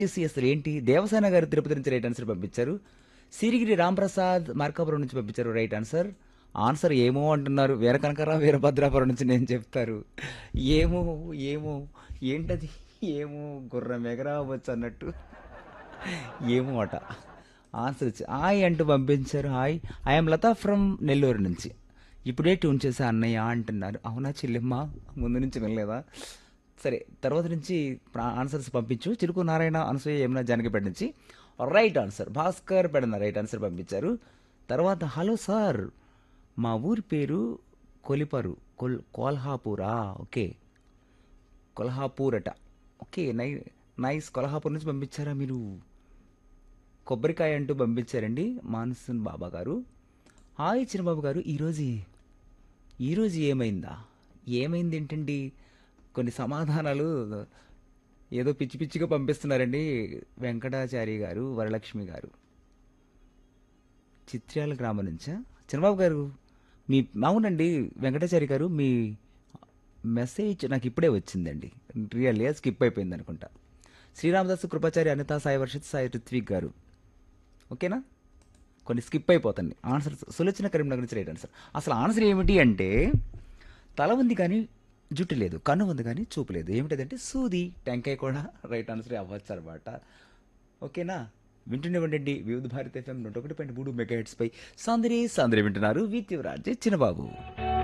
చేసి అసలు ఏంటి దేవసేన గారు తిరుపతి నుంచి రైట్ ఆన్సర్ పంపించారు సిరిగిరి రాంప్రసాద్ మార్కాపురం నుంచి పంపించారు రైట్ ఆన్సర్ ఆన్సర్ ఏమో అంటున్నారు వీర కనకరా వీరభద్రాపురం నుంచి నేను చెప్తారు ఏమో ఏమో ఏంటది ఏమో గుర్రం ఎగరావచ్చు అన్నట్టు ఏమో అట ఆన్సర్ వచ్చి హాయ్ అంటూ పంపించారు hi I'm Latha from Nellore నుంచి ఇప్పుడే ట్యూన్ చేసా అన్నయ్య అంటున్నారు అవునా చెల్లెమ్మ ముందు నుంచి వినలేదా సరే తర్వాత నుంచి ప్రా- ఆన్సర్స్ పంపించు చిరుకు నారాయణ అనసూయ యమున జానకిపేట నుంచి right answer Bhaskar Pedana right answer పంపించారు తర్వాత హలో సార్ మా ఊరి పేరు కొలిపరు కొల్ కోల్హాపూరా ఓకే కొల్హాపూర్ అట ఓకే నై నైస్ కొల్హాపూర్ నుంచి పంపించారా మీరు కొబ్బరికాయ అంటూ పంపించారండి మాన్సూన్ బాబా గారు హాయ్ చిన్నబాబు గారు ఈరోజు ఈరోజు ఏమైందా ఏమైంది ఏంటండి కొన్ని సమాధానాలు ఏదో పిచ్చి పిచ్చిగా పంపిస్తున్నారండి వెంకటాచారి గారు వరలక్ష్మి గారు చిత్ర్యాల గ్రామం నుంచా చిన్నబాబు గారు మీ అవునండి వెంకటాచారి గారు మీ మెసేజ్ నాకు ఇప్పుడే వచ్చిందండి రియల్గా స్కిప్ అయిపోయింది అనుకుంటా శ్రీరామదాసు కృపాచారి అనితా సాయి వర్షిత్ సాయి రిత్విక్ గారు ఓకేనా కొన్ని స్కిప్ అయిపోతండి ఆన్సర్ సులోచన కరీంనగర్ నుంచి రైట్ ఆన్సర్ అసలు ఆన్సర్ ఏమిటి అంటే తల ఉంది కానీ జుట్టు లేదు కన్ను ఉంది కానీ చూపు లేదు ఏమిటంటే సూది టెంకాయ కూడా రైట్ ఆన్సర్ అవ్వచ్చు అనమాట ఓకేనా వింటూనే ఉండండి వివిధ భారత ఎఫ్ఎం నూట ఒకటి పాయింట్ మూడు మెగా హెడ్స్ పై సాందరి సాందరి వింటున్నారు విత్ యువరాజ్ చిన్నబాబు